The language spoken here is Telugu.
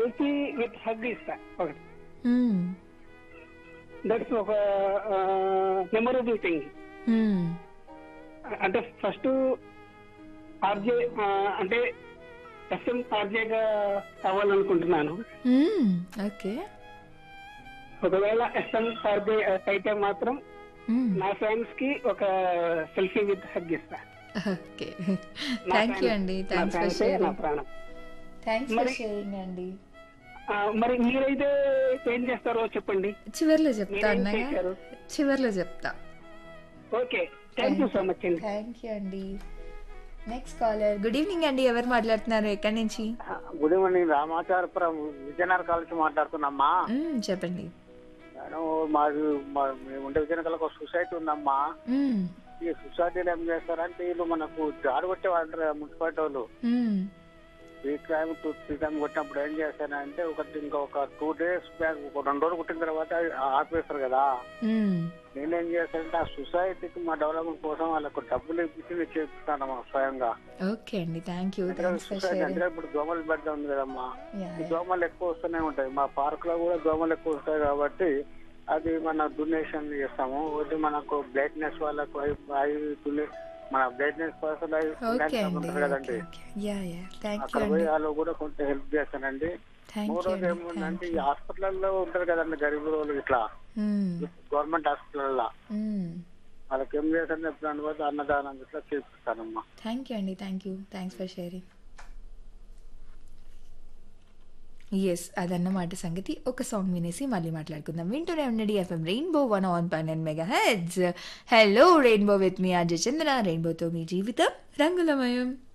సెల్ఫీ విత్ హగ్ ఇస్తా ఒకటి మ్మ్. దట్స్ ఒక మెమొరబుల్ థింగ్ మ్మ్. అంటే ఫస్ట్ ఆర్జే అంటే ఎస్ఎం ఆర్జేగా కావాలనుకుంటున్నాను మ్మ్. ఓకే ఒకవేళ ఎస్ఎం ఆర్జే అయితే మాత్రం మ్మ్. నా ఫ్రెండ్స్ కి ఒక సెల్ఫీ విత్ హగ్ ఇస్తా ఓకే నా థ్యాంక్ యూ fans- అండి నా థ్యాంక్స్ ఫర్ fans ఏ నా షేరింగ్ ప్రాణం థ్యాంక్స్ ఫర్ మరి- షేరింగ్ అండి ఆ, మరి మీరైతే ఏం చేస్తారో చెప్పండి చివర్లో చెప్తా మీరేం అన్నగా చేశారు? చివర్లో చెప్తా okay thank you so much అండి థ్యాంక్ యూ అండి నెక్స్ట్ కాలర్ గుడ్ ఈవినింగ్ అండి ఎవరు మాట్లాడుతున్నారు ఎక్కడి నుంచి good evening Ramacharapuram Vijayanagar college మాట్లాడుతున్నామ్మా మ్మ్, చెప్పండి మేడం మాది మా- మేము ఉండే విజయనగర్లో ఒక సొసైటీ ఉందమ్మా మ్మ్. ఈ సొసైటీలో ఏం చేస్తారంటే వీళ్ళు మనకు జాడు కొట్టే వాళ్ళు మున్సిపాలిటీ వాళ్ళు hmm. Three time two three time కొట్టినప్పుడు ఏం చేస్తారంటే ఒక ఇంకా ఒక టూ డేస్ బ్యాక్ ఒక రెండు రోజులు కొట్టిన తర్వాత ఆపేస్తారు కదా మ్మ్. నేనేం చేస్తానంటే ఆ సొసైటీకి మా డెవలప్మెంట్ కోసం వాళ్ళకు డబ్బులు ఇప్పించి నేను చేపిస్తానమ్మా స్వయంగా ఓకే అండి థ్యాంక్ యూ అందుకే థ్యాంక్స్ ఫర్ సొసైటీ షేరింగ్ అంటే ఇప్పుడు దోమల బెడ్డ ఉంది కదమ్మా యా ఈ దోమలు ఎక్కువ వస్తూనే ఉంటాయి మా పార్క్ లో కూడా దోమలు ఎక్కువ వస్తాయి కాబట్టి అది మన డొనేషన్ చేస్తాము ఒకటి మనకు బ్లైట్నెస్ వాళ్ళకు ఐ- ఐ డొనే- మన బ్లైట్నెస్ పర్సన్ ఓకే అండి ఉంటుంది కదండి యా యా థ్యాంక్ యూ అక్కడ అండి పోయి వాళ్ళు కూడా కొంచెం హెల్ప్ చేస్తానండి థ్యాంక్ యూ మూడోది అండి ఏముందంటే థ్యాంక్ ఈ హాస్పిటల్లో ఉంటారు కదండి గరీబ్ రోజులు ఇట్లా గవర్నమెంట్ హాస్పిటల్లో వాళ్ళకి ఏం చేస్తాను ఎప్పుడు పోతే అన్నదానం ఇట్లా చేపిస్తానమ్మా థ్యాంక్ యూ అండి thank you thanks for sharing yes అదన్నమాట సంగతి ఒక సాంగ్ వినేసి మళ్ళీ మాట్లాడుకుందాం వింటూనే ఉండండి FM rainbow one on pine and megahertz hello rainbow with me Ajay Chandra రెయిన్బోతో మీ జీవితం రంగులమయం